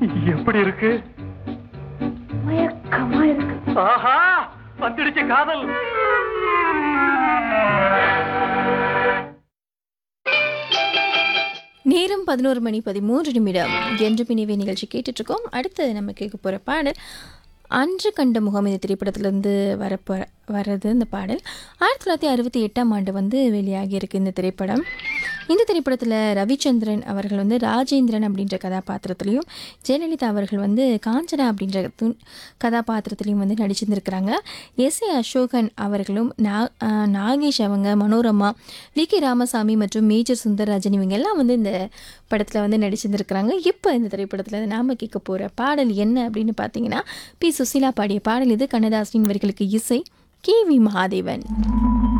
எப்படி இருக்கு மயக்கமா இருக்கு ஆஹா வந்துடுச்சு காதல் நேரம் பதினோரு மணி பதிமூன்று நிமிடம் என்று பிணிவை நிகழ்ச்சி கேட்டுட்டு இருக்கோம் அடுத்து நம்ம கேட்க போகிற பாடல் அன்று கண்ட முகம் இந்த திரைப்படத்திலேருந்து வரப்போ வர்றது இந்த பாடல் ஆயிரத்தி தொள்ளாயிரத்தி அறுபத்தி எட்டாம் ஆண்டு வந்து வெளியாகி இருக்கு இந்த திரைப்படம் இந்த திரைப்படத்தில் ரவிச்சந்திரன் அவர்கள் வந்து ராஜேந்திரன் அப்படின்ற கதாபாத்திரத்துலையும் ஜெயலலிதா அவர்கள் வந்து காஞ்சனா அப்படின்ற து- கதாபாத்திரத்துலையும் வந்து நடிச்சிருந்துருக்கிறாங்க எஸ் ஏ அசோகன் அவர்களும் நா ஆஹ் நாகேஷ் அவங்க மனோரமா வி கே ராமசாமி மற்றும் மேஜர் சுந்தரராஜன் இவங்க எல்லாம் வந்து இந்த படத்தில் வந்து நடிச்சிருந்துருக்கிறாங்க இப்போ இந்த திரைப்படத்தில் நாம கேட்க போகிற பாடல் என்ன அப்படின்னு பார்த்தீங்கன்னா பி சுசீலா பாடிய பாடல் இது கண்ணதாசனின் வரிகளுக்கு இசை கே வி மகாதேவன்